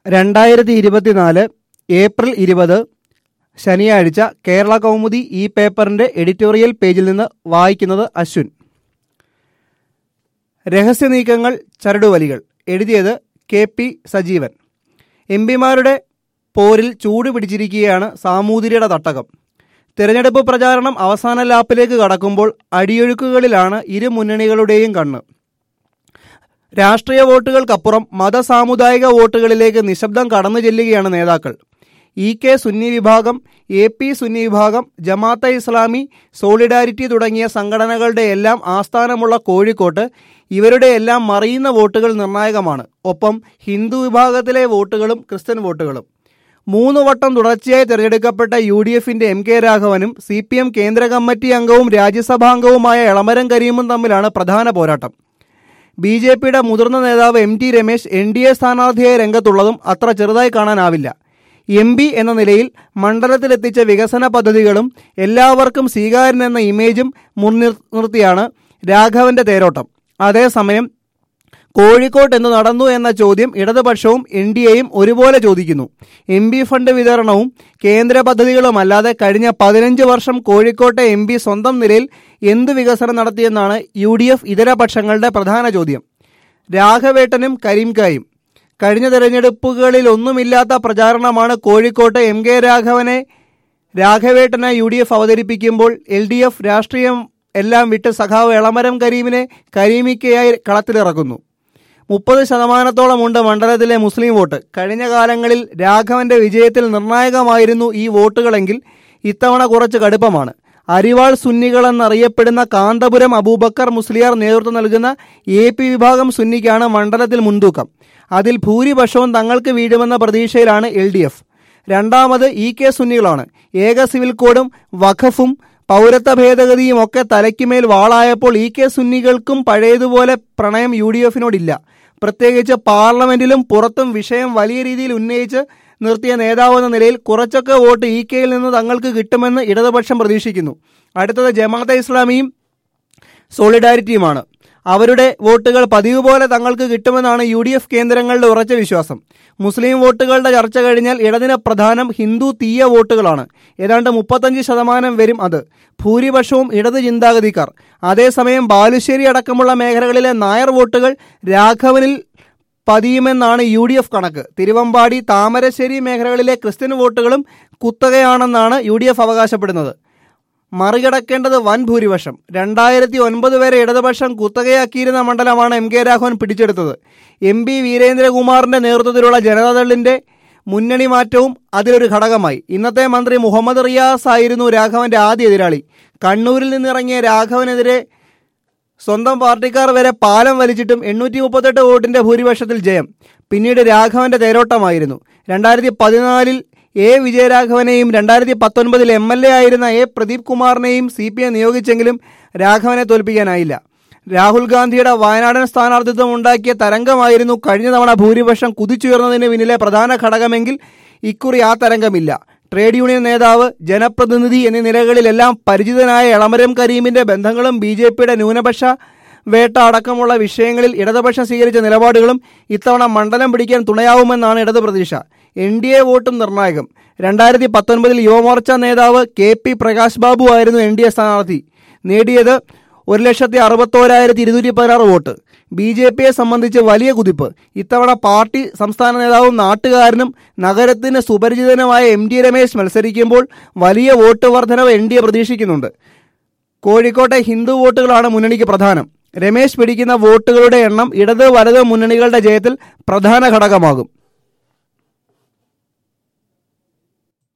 രണ്ടായിരത്തി ഇരുപത്തിനാല് ഏപ്രിൽ ഇരുപത് ശനിയാഴ്ച കേരള കൗമുദി ഈ പേപ്പറിന്റെ എഡിറ്റോറിയൽ പേജിൽ നിന്ന് വായിക്കുന്നത് അശ്വിൻ രഹസ്യ നീക്കങ്ങൾ ചരടുവലികൾ എഴുതിയത് കെ പി സജീവൻ എം പിമാരുടെ പോരിൽ ചൂട് പിടിച്ചിരിക്കുകയാണ് സാമൂതിരിയുടെ തട്ടകം തിരഞ്ഞെടുപ്പ് പ്രചാരണം അവസാന ലാപ്പിലേക്ക് കടക്കുമ്പോൾ അടിയൊഴുക്കുകളിലാണ് ഇരു മുന്നണികളുടെയും കണ്ണ് രാഷ്ട്രീയ വോട്ടുകൾക്കപ്പുറം മത സാമുദായിക വോട്ടുകളിലേക്ക് നിശബ്ദം കടന്നു ചെല്ലുകയാണ് നേതാക്കൾ ഇ കെ സുന്നി വിഭാഗം എ പി സുന്നി വിഭാഗം ജമാഅത്തെ ഇസ്ലാമി സോളിഡാരിറ്റി തുടങ്ങിയ സംഘടനകളുടെ എല്ലാം ആസ്ഥാനമുള്ള കോഴിക്കോട്ട് ഇവരുടെ എല്ലാം മറിയുന്ന വോട്ടുകൾ നിർണായകമാണ് ഒപ്പം ഹിന്ദു വിഭാഗത്തിലെ വോട്ടുകളും ക്രിസ്ത്യൻ വോട്ടുകളും മൂന്ന് വട്ടം തുടർച്ചയായി തിരഞ്ഞെടുക്കപ്പെട്ട യു ഡി എഫിന്റെ എം കെ രാഘവനും സി പി എം കേന്ദ്ര കമ്മിറ്റി അംഗവും രാജ്യസഭാംഗവുമായ എളമരം കരീമും തമ്മിലാണ് പ്രധാന പോരാട്ടം ബി ജെ പിയുടെ മുതിർന്ന നേതാവ് M T Ramesh N D A സ്ഥാനാർത്ഥിയായി രംഗത്തുള്ളതും അത്ര ചെറുതായി കാണാനാവില്ല എം പി എന്ന നിലയിൽ മണ്ഡലത്തിലെത്തിച്ച വികസന പദ്ധതികളും എല്ലാവർക്കും സ്വീകാര്യനെന്ന ഇമേജും മുൻനിർത്തിയാണ് രാഘവന്റെ തേരോട്ടം അതേസമയം കോഴിക്കോട്ട് എന്ത് നടന്നു എന്ന ചോദ്യം ഇടതുപക്ഷവും എൻ ഡി എയും ഒരുപോലെ ചോദിക്കുന്നു എം പി ഫണ്ട് വിതരണവും കേന്ദ്ര പദ്ധതികളുമല്ലാതെ കഴിഞ്ഞ പതിനഞ്ച് വർഷം കോഴിക്കോട്ടെ എം പി സ്വന്തം നിലയിൽ എന്ത് വികസനം നടത്തിയെന്നാണ് യു ഡി എഫ് ഇതര പക്ഷങ്ങളുടെ പ്രധാന ചോദ്യം രാഘവേട്ടനും കരീംകായും കഴിഞ്ഞ തെരഞ്ഞെടുപ്പുകളിൽ ഒന്നുമില്ലാത്ത പ്രചാരണമാണ് കോഴിക്കോട്ട് എം കെ രാഘവനെ രാഘവേട്ടനെ യു ഡി എഫ് അവതരിപ്പിക്കുമ്പോൾ എൽ ഡി എഫ് രാഷ്ട്രീയം എല്ലാം വിട്ട് സഖാവ് എളമരം കരീമിനെ കരീമിക്കയായി കളത്തിലിറക്കുന്നു മുപ്പത് ശതമാനത്തോളമുണ്ട് മണ്ഡലത്തിലെ മുസ്ലിം വോട്ട് കഴിഞ്ഞ കാലങ്ങളിൽ രാഘവന്റെ വിജയത്തിൽ നിർണായകമായിരുന്നു ഈ വോട്ടുകളെങ്കിൽ ഇത്തവണ കുറച്ച് കടുപ്പമാണ് അരിവാൾ സുന്നികളെന്നറിയപ്പെടുന്ന കാന്തപുരം അബൂബക്കർ മുസ്ലിയാർ നേതൃത്വം നൽകുന്ന എ പി വിഭാഗം സുന്നിക്കാണ് മണ്ഡലത്തിൽ മുൻതൂക്കം അതിൽ ഭൂരിപക്ഷവും തങ്ങൾക്ക് വീഴുമെന്ന പ്രതീക്ഷയിലാണ് എൽ ഡി എഫ് രണ്ടാമത് ഇ കെ സുന്നികളാണ് ഏക സിവിൽ കോഡും വഖഫും പൗരത്വ ഭേദഗതിയും ഒക്കെ തലയ്ക്കുമേൽ വാളായപ്പോൾ ഇ കെ സുന്നികൾക്കും പഴയതുപോലെ പ്രണയം യു ഡി എഫിനോടില്ല പ്രത്യേകിച്ച് പാർലമെന്റിലും പുറത്തും വിഷയം വലിയ രീതിയിൽ ഉന്നയിച്ച് നിർത്തിയ നേതാവെന്ന നിലയിൽ കുറച്ചൊക്കെ വോട്ട് ഇ കെയിൽ നിന്ന് തങ്ങൾക്ക് കിട്ടുമെന്ന് ഇടതുപക്ഷം പ്രതീക്ഷിക്കുന്നു അടുത്തത് ജമാഅത്തെ ഇസ്ലാമിയും സോളിഡാരിറ്റിയുമാണ് അവരുടെ വോട്ടുകൾ പതിവ് പോലെ തങ്ങൾക്ക് കിട്ടുമെന്നാണ് യു ഡി എഫ് കേന്ദ്രങ്ങളുടെ ഉറച്ച വിശ്വാസം മുസ്ലിം വോട്ടുകളുടെ ചർച്ച കഴിഞ്ഞാൽ ഇടതിന് പ്രധാനം ഹിന്ദു തീയ വോട്ടുകളാണ് ഏതാണ്ട് മുപ്പത്തഞ്ച് ശതമാനം വരും അത് ഭൂരിപക്ഷവും ഇടത് ചിന്താഗതിക്കാർ അതേസമയം ബാലുശ്ശേരി അടക്കമുള്ള മേഖലകളിലെ നായർ വോട്ടുകൾ രാഘവനിൽ പതിയുമെന്നാണ് യു ഡി എഫ് കണക്ക് തിരുവമ്പാടി താമരശ്ശേരി മേഖലകളിലെ ക്രിസ്ത്യൻ വോട്ടുകളും കുത്തകയാണെന്നാണ് യു ഡി എഫ് അവകാശപ്പെടുന്നത് മറികടക്കേണ്ടത് വൻ ഭൂരിപക്ഷം രണ്ടായിരത്തി ഒൻപത് വരെ ഇടതുപക്ഷം കുത്തകയാക്കിയിരുന്ന മണ്ഡലമാണ് എം കെ രാഘവൻ പിടിച്ചെടുത്തത് എം പി വീരേന്ദ്രകുമാറിന്റെ നേതൃത്വത്തിലുള്ള ജനതാദളിന്റെ മുന്നണി മാറ്റവും അതിലൊരു ഘടകമായി ഇന്നത്തെ മന്ത്രി മുഹമ്മദ് റിയാസ് ആയിരുന്നു രാഘവന്റെ ആദ്യ എതിരാളി കണ്ണൂരിൽ നിന്നിറങ്ങിയ രാഘവനെതിരെ സ്വന്തം പാർട്ടിക്കാർ വരെ പാലം വലിച്ചിട്ടും എണ്ണൂറ്റി മുപ്പത്തെട്ട് വോട്ടിന്റെ ഭൂരിപക്ഷത്തിൽ ജയം പിന്നീട് രാഘവന്റെ തേരോട്ടമായിരുന്നു രണ്ടായിരത്തി പതിനാലിൽ എ വിജയരാഘവനെയും രണ്ടായിരത്തി പത്തൊൻപതിൽ എം എൽ എ ആയിരുന്ന എ പ്രദീപ് കുമാറിനെയും സി പി എം നിയോഗിച്ചെങ്കിലും രാഘവനെ തോൽപ്പിക്കാനായില്ല രാഹുൽ ഗാന്ധിയുടെ വയനാടൻ സ്ഥാനാർത്ഥിത്വം ഉണ്ടാക്കിയ തരംഗമായിരുന്നു കഴിഞ്ഞ തവണ ഭൂരിപക്ഷം കുതിച്ചുയർന്നതിന് പിന്നിലെ പ്രധാന ഘടകമെങ്കിൽ ഇക്കുറി ആ തരംഗമില്ല ട്രേഡ് യൂണിയൻ നേതാവ് ജനപ്രതിനിധി എന്നീ നിലകളിലെല്ലാം പരിചിതനായ എളമരം കരീമിന്റെ ബന്ധങ്ങളും ബി ജെ പിയുടെ ന്യൂനപക്ഷ വേട്ട അടക്കമുള്ള വിഷയങ്ങളിൽ ഇടതുപക്ഷം സ്വീകരിച്ച നിലപാടുകളും ഇത്തവണ മണ്ഡലം പിടിക്കാൻ തുണയാവുമെന്നാണ് ഇടത് പ്രതീക്ഷ എൻ ഡി എ വോട്ടും നിർണായകം രണ്ടായിരത്തി പത്തൊൻപതിൽ യുവമോർച്ച നേതാവ് കെ പി പ്രകാശ് ബാബു ആയിരുന്നു എൻ ഡി എ സ്ഥാനാർത്ഥി നേടിയത് ഒരു ലക്ഷത്തി അറുപത്തോരായിരത്തി ഇരുന്നൂറ്റി പതിനാറ് വോട്ട് ബി ജെ പിയെ സംബന്ധിച്ച് വലിയ കുതിപ്പ് ഇത്തവണ പാർട്ടി സംസ്ഥാന നേതാവും നാട്ടുകാരനും നഗരത്തിന് സുപരിചിതനുമായ എം ഡി രമേശ് മത്സരിക്കുമ്പോൾ വലിയ വോട്ട് വർധനവ് എൻ ഡി എ പ്രതീക്ഷിക്കുന്നുണ്ട് കോഴിക്കോട്ടെ ഹിന്ദു വോട്ടുകളാണ് മുന്നണിക്ക് പ്രധാനം രമേശ് പിടിക്കുന്ന വോട്ടുകളുടെ എണ്ണം ഇടത് വലത് മുന്നണികളുടെ ജയത്തിൽ പ്രധാന ഘടകമാകും